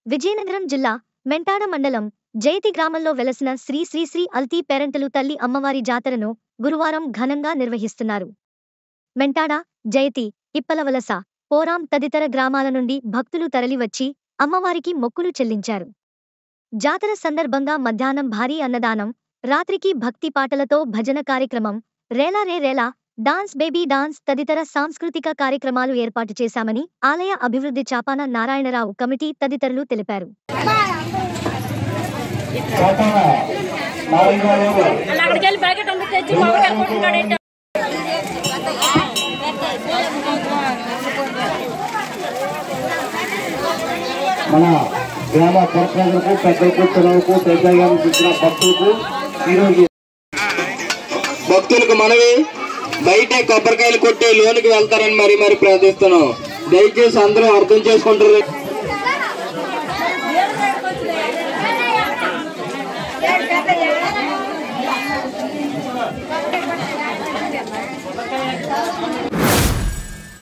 విజయనగరం జిల్లా మెంటాడ మండలం జయతి గ్రామంలో వెలసిన శ్రీ శ్రీ శ్రీ అల్తీ పేరంటలు తల్లి అమ్మవారి జాతరను గురువారం ఘనంగా నిర్వహిస్తున్నారు మెంటాడ జయతి ఇప్పలవలస పోరాం తదితర గ్రామాల నుండి భక్తులు తరలివచ్చి అమ్మవారికి మొక్కులు చెల్లించారు జాతర సందర్భంగా మధ్యాహ్నం భారీ అన్నదానం రాత్రికి భక్తి పాటలతో భజన కార్యక్రమం రేలా రే రేలా డాన్స్ బేబీ డాన్స్ తదితర సాంస్కృతిక కార్యక్రమాలు ఏర్పాటు చేశామని ఆలయ అభివృద్ధి చాపాన నారాయణరావు కమిటీ తదితరులు తెలిపారు చాటాన నారాయణరావు అలా అక్కడికి వెళ్ళి ప్యాకెట్ అంతా తెచ్చి మామిడికాయ కొట్టుకుంటాడు ఏంటి? మన గ్రామ ప్రజలకు పెద్దలకు పిల్లలకు పెద్దగా ఇచ్చిన భక్తులకు ఈరోజు భక్తులకు మనవి బయటే కొబ్బరికాయలు కొట్టి లోనికి వెళ్తారని మరి మరి ప్రార్థిస్తున్నాం దయచేసి అందరూ అర్థం చేసుకుంటారు